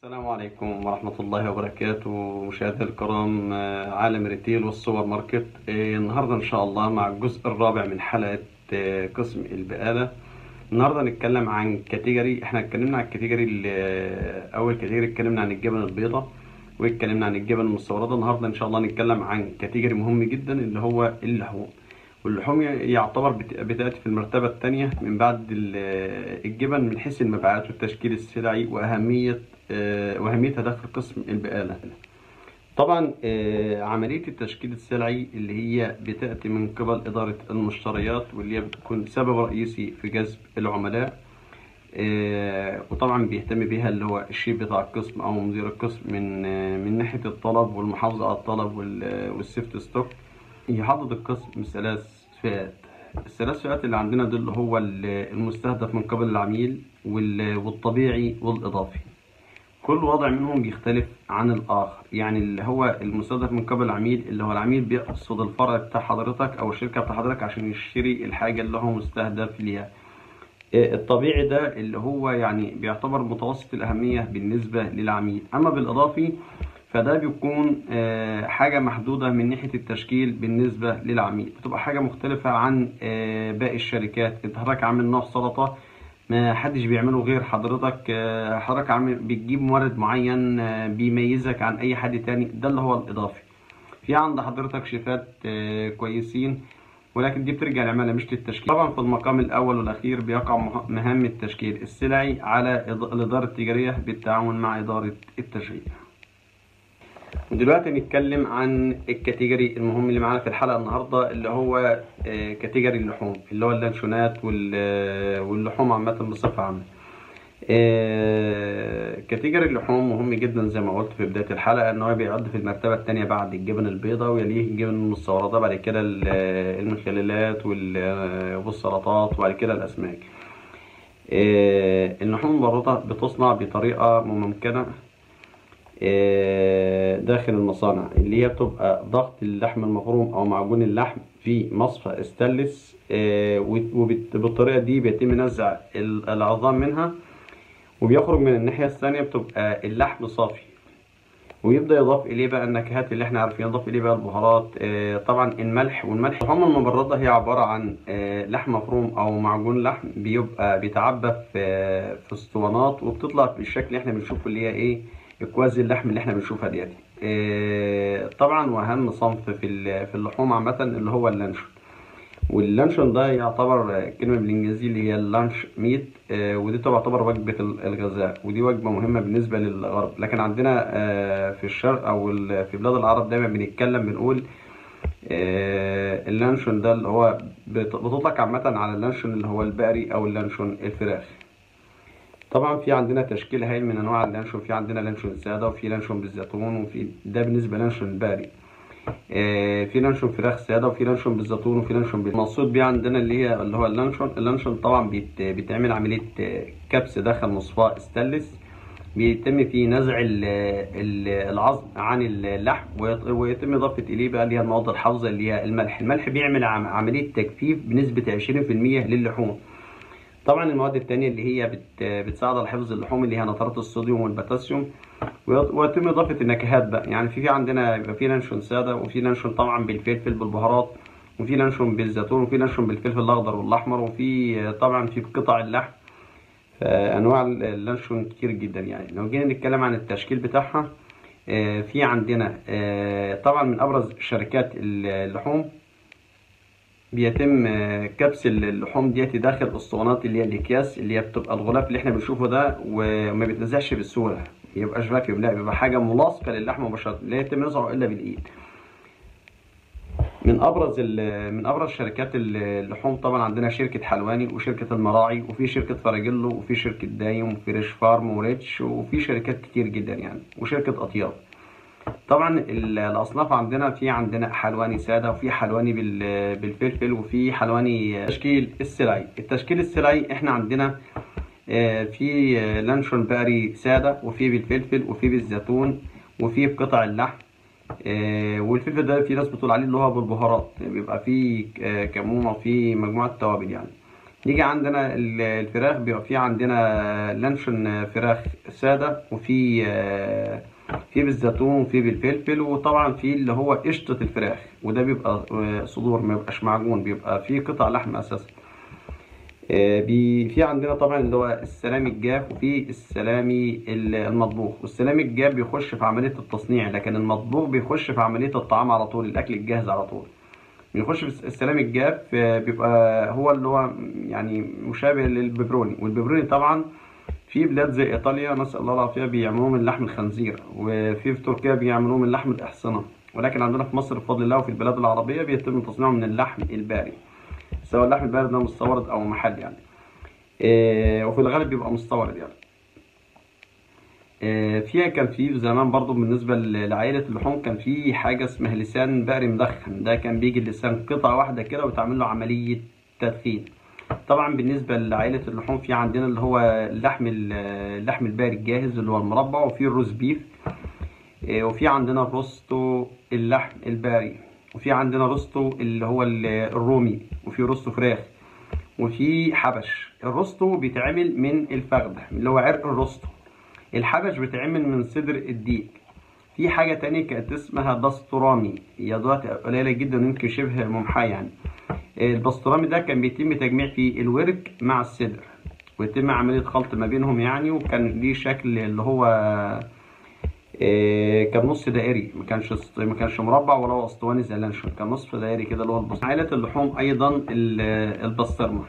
السلام عليكم ورحمة الله وبركاته مشاهدي الكرام آه، عالم ريتيل والسوبر ماركت آه، النهاردة إن شاء الله مع الجزء الرابع من حلقة آه، قسم البقالة النهاردة نتكلم عن كاتيجوري احنا اتكلمنا عن الكاتيجوري ال- أول كاتيجوري اتكلمنا عن الجبن البيضاء واتكلمنا عن الجبن المستوردة النهاردة إن شاء الله نتكلم عن كاتيجوري مهم جدا اللي هو اللحوم واللحوم يعتبر بت- بتأتي في المرتبة الثانية من بعد ال- الجبن من حيث المبيعات والتشكيل السلعي وأهمية آه، وأهميتها داخل قسم البقالة طبعا آه، عملية التشكيل السلعي اللي هي بتأتي من قبل إدارة المشتريات واللي هي بتكون سبب رئيسي في جذب العملاء آه، وطبعا بيهتم بيها اللي هو الشيف بتاع القسم أو مدير القسم من آه، من ناحية الطلب والمحافظة على الطلب وال- والسيفت ستوك يحدد القسم ثلاث فئات الثلاث فئات اللي عندنا دول هو ال- المستهدف من قبل العميل وال- والطبيعي والإضافي كل وضع منهم بيختلف عن الآخر يعني اللي هو المستهدف من قبل العميل اللي هو العميل بيقصد الفرع بتاع حضرتك أو الشركة بتاع حضرتك عشان يشتري الحاجة اللي هو مستهدف ليها آه، الطبيعي ده اللي هو يعني بيعتبر متوسط الأهمية بالنسبة للعميل أما بالإضافي فده بيكون آه، حاجة محدودة من ناحية التشكيل بالنسبة للعميل بتبقى حاجة مختلفة عن آه، باقي الشركات انت حضرتك عامل نوع سلطة ما حدش بيعمله غير حضرتك آه، حضرتك عامل بتجيب مورد معين آه، بيميزك عن أي حد تاني ده اللي هو الإضافي في عند حضرتك شيفات آه، كويسين ولكن دي بترجع للعمالة مش للتشكيل طبعا في المقام الأول والأخير بيقع مه- مهام التشكيل السلعي على إض- الإدارة التجارية بالتعاون مع إدارة التشغيل ودلوقتي نتكلم عن الكاتيجوري المهم اللي معانا في الحلقة النهاردة اللي هو آه، كاتيجوري اللحوم اللي هو اللانشونات وال- آه، واللحوم عامة بصفة عامة آه، كاتيجوري اللحوم مهم جدا زي ما قلت في بداية الحلقة ان هو بيعد في المرتبة الثانية بعد الجبن البيضاء ويليه الجبن المستوردة بعد كده ال- المخللات وال- والسلطات وبعد كده الأسماك آه، اللحوم المبردة بتصنع بطريقة ممكنة آه، داخل المصانع اللي هي بتبقى ضغط اللحم المفروم او معجون اللحم في مصفى استانلس آه، وبالطريقه دي بيتم نزع ال- العظام منها وبيخرج من الناحيه الثانيه بتبقى اللحم صافي ويبدا يضاف اليه بقى النكهات اللي احنا عارفين يضاف اليه بقى البهارات آه، طبعا الملح والملح اللحوم المبرده هي عباره عن آه، لحم مفروم او معجون لحم بيبقى بيتعبى في في اسطوانات وبتطلع بالشكل اللي احنا بنشوفه اللي هي ايه الكوازي اللحم اللي احنا بنشوفها ديت آه، طبعا واهم صنف في ال- في اللحوم عامه اللي هو اللانشون واللانشون ده يعتبر كلمة بالإنجليزي اللي هي اللانش ميت آه، ودي تعتبر وجبة ال- الغذاء ودي وجبة مهمة بالنسبة للغرب لكن عندنا آه، في الشرق أو ال- في بلاد العرب دايما بنتكلم بنقول آه، اللانشون ده اللي هو بت- بتطلق عامة على اللانشون اللي هو البقري أو اللانشون الفراخ طبعا في عندنا تشكيل هايل من انواع اللانشون في عندنا لانشون ساده وفي لانشون بالزيتون وفي ده بالنسبه لانشون الباري آه، في لانشون فراخ ساده وفي لانشون بالزيتون وفي لانشون بال- المقصود بيه عندنا اللي هي اللي هو اللانشون اللانشون طبعا بيت بيتعمل عمليه آه، كبس داخل مصفاه استانلس بيتم فيه نزع ال- ال- العظم عن اللحم ويط- ويتم اضافه اليه بقى اللي هي المواد الحافظه اللي هي الملح الملح بيعمل عم- عمليه تجفيف بنسبه 20% للحوم طبعا المواد التانية اللي هي بت... بتساعد على حفظ اللحوم اللي هي نترات الصوديوم والبوتاسيوم ويط- ويتم إضافة النكهات بقى يعني في في عندنا يبقى في لانشون سادة وفي لانشون طبعا بالفلفل بالبهارات وفي لانشون بالزيتون وفي لانشون بالفلفل الأخضر والأحمر وفي طبعا في قطع اللحم فأنواع اللانشون كتير جدا يعني لو جينا نتكلم عن التشكيل بتاعها آه، في عندنا آه، طبعا من أبرز شركات اللحوم بيتم آه، كبس اللحوم ديت داخل اسطوانات اللي هي الاكياس اللي هي بتبقى الغلاف اللي احنا بنشوفه ده وما بيتنزعش بسهوله ما بيبقاش فاكيوم لا بيبقى حاجه ملاصقه للحم مباشره لا يتم نزعه الا بالايد من ابرز ال- من ابرز شركات اللحوم طبعا عندنا شركه حلواني وشركه المراعي وفي شركه فراجيلو وفي شركه دايم وفي ريش فارم وريتش وفي شركات كتير جدا يعني وشركه اطياب طبعا ال- الاصناف عندنا في عندنا حلواني ساده وفي حلواني بال- بالفلفل وفي حلواني تشكيل السلعي التشكيل السلعي احنا عندنا آه، في آه، لانشون بقري ساده وفي بالفلفل وفي بالزيتون وفي بقطع اللحم آه، والفلفل ده في ناس بتقول عليه اللي هو بالبهارات بيبقى فيه آه، كمون وفيه مجموعه توابل يعني نيجي عندنا ال- الفراخ بيبقى في عندنا لانشون فراخ سادة وفي آه، في بالزيتون وفي بالفلفل وطبعا في اللي هو قشطة الفراخ وده بيبقى آه، صدور ما بيبقاش معجون بيبقى فيه قطع لحم اساسا آه، بي في عندنا طبعا اللي هو السلامي الجاف وفي السلامي ال- المطبوخ والسلامي الجاف بيخش في عملية التصنيع لكن المطبوخ بيخش في عملية الطعام على طول الأكل الجاهز على طول بيخش في الس- السلامي الجاف آه، بيبقى هو اللي هو يعني مشابه للبيبروني والبيبروني طبعا في بلاد زي ايطاليا نسال الله العافيه بيعملوه من لحم الخنزير وفي في تركيا بيعملوه من لحم الاحصنه ولكن عندنا في مصر بفضل الله وفي البلاد العربيه بيتم تصنيعه من اللحم الباري سواء اللحم الباري ده مستورد او محل يعني إيه وفي الغالب بيبقى مستورد يعني إيه فيها كان في زمان برضو بالنسبة ل- لعائلة اللحوم كان في حاجة اسمها لسان بقري مدخن ده كان بيجي اللسان قطعة واحدة كده وتعمل له عملية تدخين طبعا بالنسبة لعائلة اللحوم في عندنا اللي هو اللحم ال- اللحم الباري الجاهز اللي هو المربى وفي الروز بيف إيه، وفي عندنا الروستو اللحم الباري وفي عندنا روستو اللي هو ال- الرومي وفي روستو فراخ وفي حبش الروستو بيتعمل من الفخدة اللي هو عرق الروستو الحبش بيتعمل من صدر الديك في حاجة تانية كانت اسمها باستورامي هي دلوقتي قليلة جدا ويمكن شبه ممحاة يعني الباستورامي ده كان بيتم تجميع فيه الورك مع الصدر ويتم عملية خلط ما بينهم يعني وكان ليه شكل اللي هو آه، كان نص دائري ما كانش است- ما كانش مربع ولا هو اسطواني زي اللانشون كان نصف دائري كده اللي هو البسطرمة عائلة اللحوم ايضا ال- البسطرمة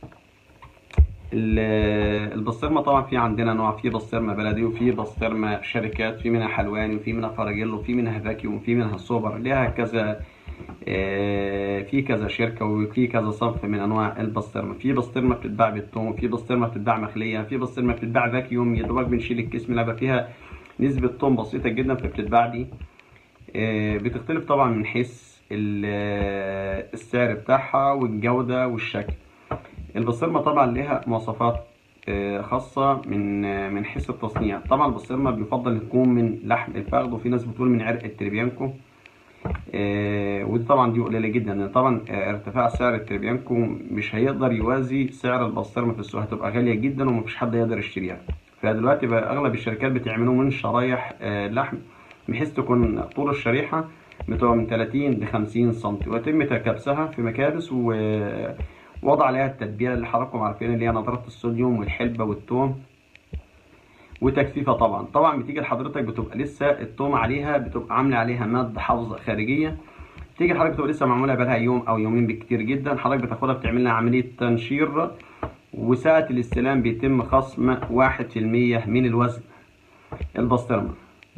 ال- البسطرمة طبعا في عندنا انواع في بسطرمة بلدي وفي بسطرمة شركات في منها حلواني وفي منها فراجيل وفي منها فاكيوم وفي منها سوبر ليها كذا آه، في كذا شركة وفي كذا صنف من انواع البسطرمة في بسطرمة بتتباع بالثوم وفي بسطرمة بتتباع مخلية في بسطرمة بتتباع فاكيوم يا دوبك بنشيل الكيس منها بقى فيها نسبة ثوم بسيطة جدا فبتتباع دي آه، بتختلف طبعا من حيث ال- آه، السعر بتاعها والجودة والشكل البسطرمة طبعا ليها مواصفات آه، خاصة من آه، من حيث التصنيع طبعا البسطرمة بيفضل تكون من لحم الفخذ وفي ناس بتقول من عرق التريبيانكو آه، ودي طبعا دي قليلة جدا لأن طبعا آه، ارتفاع سعر التريبيانكو مش هيقدر يوازي سعر البسطرمة في السوق هتبقى غالية جدا ومفيش حد يقدر يشتريها فدلوقتي بقى أغلب الشركات بتعملوا من شرايح آه، لحم بحيث تكون طول الشريحة بتبقى من 30 ل 50 سم ويتم كبسها في مكابس ووضع عليها التتبيلة اللي حضراتكم عارفين اللي هي نضارة الصوديوم والحلبة والثوم وتجفيفها طبعا طبعا بتيجي لحضرتك بتبقى لسه التوم عليها بتبقى عامله عليها ماده حافظه خارجيه تيجي حضرتك بتبقى لسه معموله بقالها يوم او يومين بالكتير جدا حضرتك بتاخدها بتعمل لها عمليه تنشير وساعه الاستلام بيتم خصم واحد في المية من الوزن البسطرمه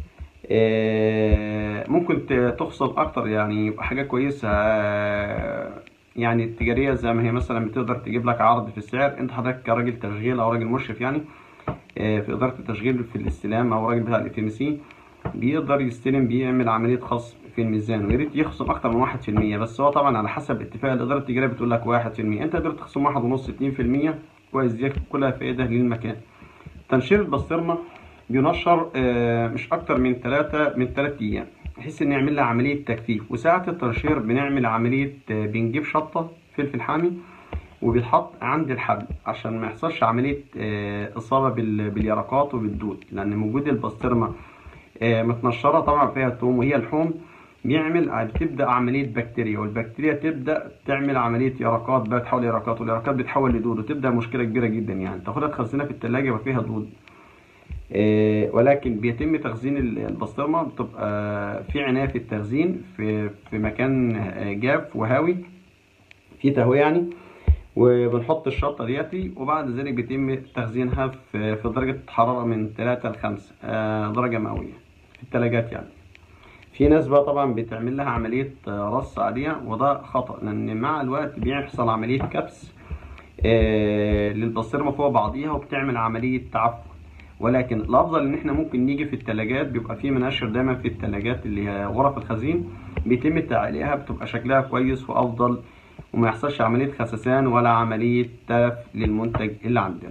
آه، ممكن ت- تخصم اكتر يعني يبقى حاجه كويسه آه، يعني التجاريه زي ما هي مثلا بتقدر تجيب لك عرض في السعر انت حضرتك كراجل تشغيل او راجل مشرف يعني آه، في اداره التشغيل في الاستلام او راجل بتاع الاف ام سي بيقدر يستلم بيعمل عمليه خصم في الميزان ويا ريت يخصم اكتر من 1% بس هو طبعا على حسب اتفاق الاداره التجاريه بتقول لك 1% انت قدرت تخصم 1.5 2% كويس دي كلها فائده للمكان تنشير البسطرمه بينشر آه، مش اكتر من 3 من 3 ايام بحيث ان نعمل لها عمليه تجفيف وساعه التنشير بنعمل عمليه آه، بنجيب شطه فلفل حامي وبيتحط عند الحبل عشان ما يحصلش عمليه آه، اصابه بال- باليرقات وبالدود لان وجود البسطرمه آه، متنشره طبعا فيها توم وهي لحوم بيعمل بتبدا عمليه بكتيريا والبكتيريا تبدا تعمل عمليه يرقات بقى تحول يرقات واليرقات بتحول لدود وتبدا مشكله كبيره جدا يعني تاخدها تخزنها في الثلاجه يبقى فيها دود آه، ولكن بيتم تخزين ال- البسطرمه بتبقى في عنايه في التخزين في في مكان آه، جاف وهاوي في تهويه يعني وبنحط الشطه دياتي وبعد ذلك بيتم تخزينها في في درجه حراره من 3 ل 5 آه، درجه مئويه في الثلاجات يعني في ناس بقى طبعا بتعمل لها عمليه آه، رص عاديه وده خطا لان مع الوقت بيحصل عمليه كبس آه، للبسطرمه فوق بعضيها وبتعمل عمليه تعفن ولكن الافضل ان احنا ممكن نيجي في الثلاجات بيبقى في مناشر دايما في الثلاجات اللي هي غرف الخزين بيتم تعليقها بتبقى شكلها كويس وافضل وما يحصلش عمليه خسسان ولا عمليه تلف للمنتج اللي عندنا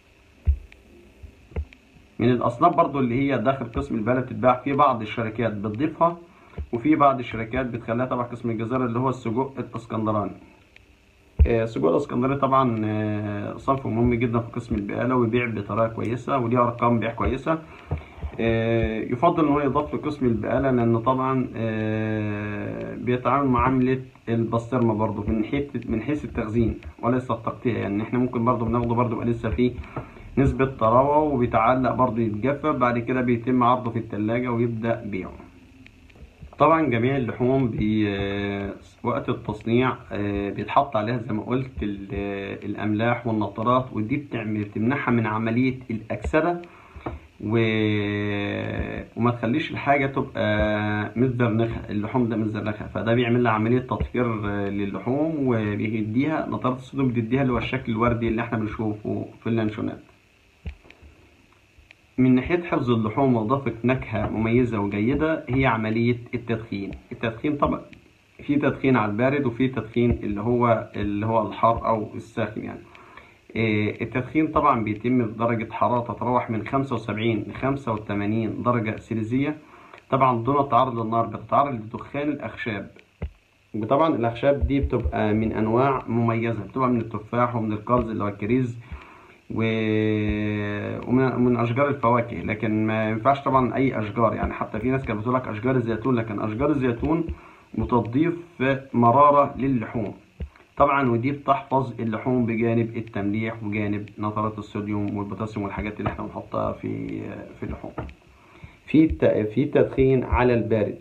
من الاصناف برضو اللي هي داخل قسم البلد بتتباع في بعض الشركات بتضيفها وفي بعض الشركات بتخليها تبع قسم الجزيره اللي هو السجق الاسكندراني آه، سجق الاسكندري طبعا آه، صنف مهم جدا في قسم البقالة وبيبيع بطريقة كويسة وليه أرقام بيع كويسة آه، يفضل إن هو يضاف لقسم البقالة لأن طبعا آه، بيتعامل معاملة البسطرمة برضه من حيث من حيث التخزين وليس التقطيع يعني احنا ممكن برضه بناخده برضه يبقى لسه فيه نسبة طراوة وبيتعلق برضه يتجفف بعد كده بيتم عرضه في التلاجة ويبدأ بيعه طبعا جميع اللحوم بي وقت التصنيع آه، بيتحط عليها زي ما قلت ال- آه، الأملاح والنطرات ودي بتعمل بتمنعها من عملية الأكسدة و... وما تخليش الحاجة تبقى متزرنخة اللحوم ده متزرنخة فده بيعمل لها عملية تطهير آه، للحوم وبيديها نطرات الصوديوم بتديها اللي هو الشكل الوردي اللي احنا بنشوفه في اللانشونات من ناحية حفظ اللحوم وإضافة نكهة مميزة وجيدة هي عملية التدخين التدخين طبعا في تدخين على البارد وفي تدخين اللي هو اللي هو الحار أو الساخن يعني إيه، التدخين طبعا بيتم بدرجة حرارة تتراوح من 75 ل 85 درجة سيليزية طبعا دون التعرض للنار بتتعرض لدخان الأخشاب وطبعا الأخشاب دي بتبقى من أنواع مميزة بتبقى من التفاح ومن القلز اللي هو الكريز و... ومن من اشجار الفواكه لكن ما ينفعش طبعا اي اشجار يعني حتى في ناس كانت بتقول لك اشجار الزيتون لكن اشجار الزيتون بتضيف مراره للحوم طبعا ودي بتحفظ اللحوم بجانب التمليح وجانب نترات الصوديوم والبوتاسيوم والحاجات اللي احنا بنحطها في في اللحوم في الت- في تدخين على البارد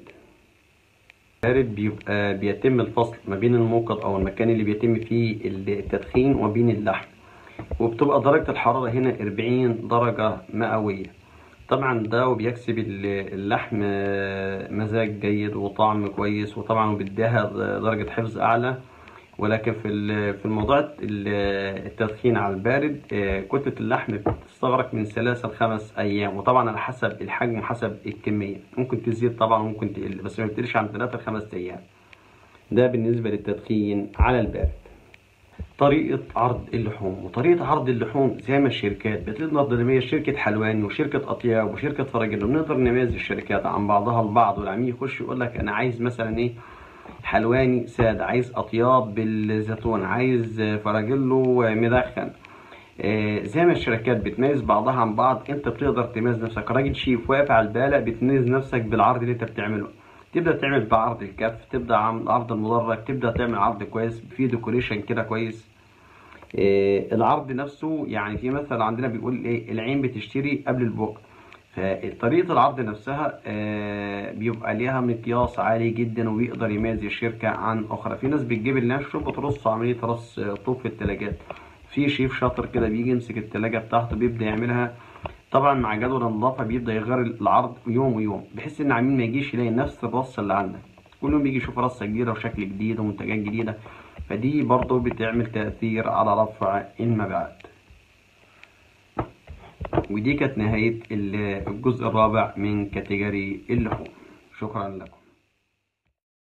البارد بيبقى بيتم الفصل ما بين الموقد او المكان اللي بيتم فيه التدخين وبين اللحم وبتبقى درجة الحرارة هنا 40 درجة مئوية طبعا ده وبيكسب ال- اللحم آه، مزاج جيد وطعم كويس وطبعا وبيديها درجة حفظ أعلى ولكن في ال- في الموضوع ال- التدخين على البارد آه، كتلة اللحم بتستغرق من ثلاثة لخمس أيام وطبعا على حسب الحجم وحسب الكمية ممكن تزيد طبعا وممكن تقل بس ما بتقلش عن ثلاثة لخمس أيام ده بالنسبة للتدخين على البارد طريقة عرض اللحوم وطريقة عرض اللحوم زي ما الشركات بتقدر نميز شركة حلواني وشركة أطياب وشركة فراجيل بنقدر نميز الشركات عن بعضها البعض والعميل يخش يقول لك أنا عايز مثلا إيه حلواني سادة عايز أطياب بالزيتون عايز فراجيلو مدخن آه، زي ما الشركات بتميز بعضها عن بعض انت بتقدر تميز نفسك راجل شيف واقف على البالة بتميز نفسك بالعرض اللي انت بتعمله تبدا تعمل بعرض الكف تبدا عامل عرض المدرج تبدا تعمل عرض كويس فيه ديكوريشن كده كويس آه، العرض نفسه يعني في مثل عندنا بيقول ايه العين بتشتري قبل البق فطريقة العرض نفسها آه، بيبقى ليها مقياس عالي جدا وبيقدر يميز الشركة عن أخرى في ناس بتجيب اللانشو بترص عملية رص آه، طوب في التلاجات في شيف شاطر كده بيجي يمسك التلاجة بتاعته بيبدأ يعملها طبعا مع جدول النظافة بيبدأ يغير العرض يوم ويوم بحيث إن العميل ما يجيش يلاقي نفس الرصة اللي عندك كل يوم بيجي يشوف رصة جديدة وشكل جديد ومنتجات جديدة فدي برضه بتعمل تأثير على رفع المبيعات ودي كانت نهاية ال- الجزء الرابع من كاتيجوري اللحوم شكرا لكم